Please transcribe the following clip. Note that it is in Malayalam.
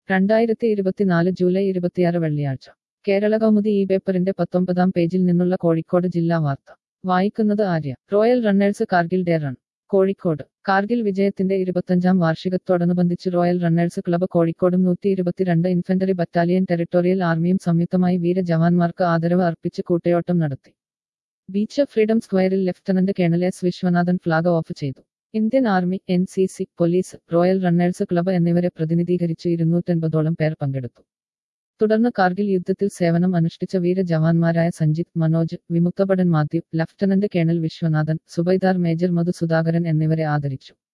രണ്ടായിരത്തി ഇരുപത്തിനാല് ജൂലൈ ഇരുപത്തിയാറ് വെള്ളിയാഴ്ച കേരള കൗമുദി ഈ പേപ്പറിന്റെ പത്തൊമ്പതാം പേജിൽ നിന്നുള്ള കോഴിക്കോട് ജില്ലാ വാർത്ത വായിക്കുന്നത് Arya royal runners Kargil day run Kozhikode Kargil വിജയത്തിന്റെ ഇരുപത്തഞ്ചാം വാർഷികത്തോടനുബന്ധിച്ച് റോയൽ റണ്ണേഴ്സ് ക്ലബ്ബ് കോഴിക്കോടും നൂറ്റി ഇരുപത്തിരണ്ട് ഇൻഫൻട്രി ബറ്റാലിയൻ ടെറിട്ടോറിയൽ ആർമിയും സംയുക്തമായി വീര ജവാന്മാർക്ക് ആദരവ് അർപ്പിച്ച് കൂട്ടയോട്ടം നടത്തി ബീച്ച് ഫ്രീഡം സ്ക്വയറിൽ lieutenant colonel S Viswanathan flag off ചെയ്തു Indian army N C C police royal runners club എന്നിവരെ പ്രതിനിധീകരിച്ച് ഇരുന്നൂറ്റൻപതോളം പേർ പങ്കെടുത്തു തുടർന്ന് കാർഗിൽ യുദ്ധത്തിൽ സേവനം അനുഷ്ഠിച്ച വീര ജവാന്മാരായ സഞ്ജിത് മനോജ് വിമുക്തഭടൻ മാത്യു ലഫ്റ്റനന്റ് കേണൽ വിശ്വനാഥൻ സുബൈദാർ മേജർ മധു സുധാകരൻ എന്നിവരെ ആദരിച്ചു